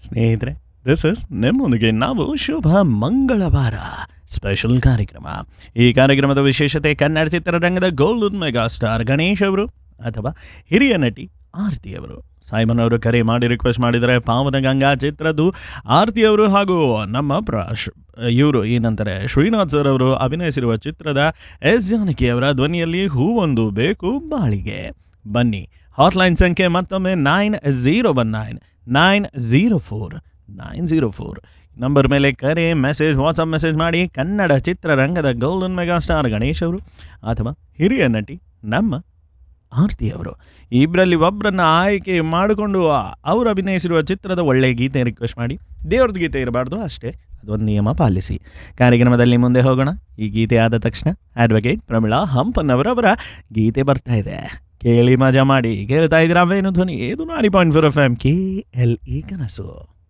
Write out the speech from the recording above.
ಸ್ನೇಹಿತರೆ this is ನಿಮ್ಮೊಂದಿಗೆ ನಾವು ಶುಭ ಮಂಗಳವಾರ ಸ್ಪೆಷಲ್ ಕಾರ್ಯಕ್ರಮ ಈ ಕಾರ್ಯಕ್ರಮದ ವಿಶೇಷತೆ ಕನ್ನಡ ಚಿತ್ರರಂಗದ ಗೋಲ್ಡನ್ ಮೆಗಾ ಸ್ಟಾರ್ ಗಣೇಶ್ ಅವರು ಅಥವಾ ಹಿರಿಯ ನಟಿ ಆರತಿ ಅವರು ಸಾಯ್ಮನ್ ಅವರು ಕರೆ ಮಾಡಿ ರಿಕ್ವೆಸ್ಟ್ ಮಾಡಿದರೆ ಪಾವನ ಗಂಗಾ ಚಿತ್ರದ್ದು ಆರತಿ ಅವರು ಹಾಗೂ ನಮ್ಮ ಪ್ರಾಶ್ ಇವರು ಏನಂತಾರೆ ಶ್ರೀನಾಥ್ ಸರ್ ಅವರು ಅಭಿನಯಿಸಿರುವ ಚಿತ್ರದ ಎಸ್ ಜಾನಕಿ ಅವರ ಧ್ವನಿಯಲ್ಲಿ ಹೂವೊಂದು ಬೇಕು ಬಾಳಿಗೆ ಬನ್ನಿ ಹಾಟ್ಲೈನ್ ಸಂಖ್ಯೆ ಮತ್ತೊಮ್ಮೆ nine zero one nine nine zero four nine zero four number ಮೇಲೆ ಕರೆ ಮೆಸೇಜ್ ವಾಟ್ಸಪ್ ಮೆಸೇಜ್ ಮಾಡಿ ಕನ್ನಡ ಚಿತ್ರರಂಗದ ಗೋಲ್ಡನ್ ಮೆಗಾ ಸ್ಟಾರ್ ಗಣೇಶ್ ಅವರು ಅಥವಾ ಹಿರಿಯ ನಟಿ ನಮ್ಮ ಆರತಿ ಅವರು ಇಬ್ಬರಲ್ಲಿ ಒಬ್ಬರನ್ನ ಆಯ್ಕೆ ಮಾಡಿಕೊಂಡು ಅವರು ಅಭಿನಯಿಸಿರುವ ಚಿತ್ರದ ಒಳ್ಳೆಯ ಗೀತೆ ರಿಕ್ವೆಸ್ಟ್ ಮಾಡಿ ದೇವ್ರದ್ದು ಗೀತೆ ಇರಬಾರ್ದು ಅಷ್ಟೇ ಅದೊಂದು ನಿಯಮ ಪಾಲಿಸಿ ಕಾರ್ಯಕ್ರಮದಲ್ಲಿ ಮುಂದೆ ಹೋಗೋಣ ಈ ಗೀತೆ ಆದ ತಕ್ಷಣ ಅಡ್ವೊಕೇಟ್ ಪ್ರಮಿಳಾ ಹಂಪನ್ನವರವರ ಗೀತೆ ಬರ್ತಾ ಇದೆ ಕೇಳಿ ಮಜಾ ಮಾಡಿ ಕೇಳ್ತಾ ಇದ್ದೀರಾ ಅವೇನು ಧ್ವನಿ ಇದು Nadi point four F M K L E ಕನಸು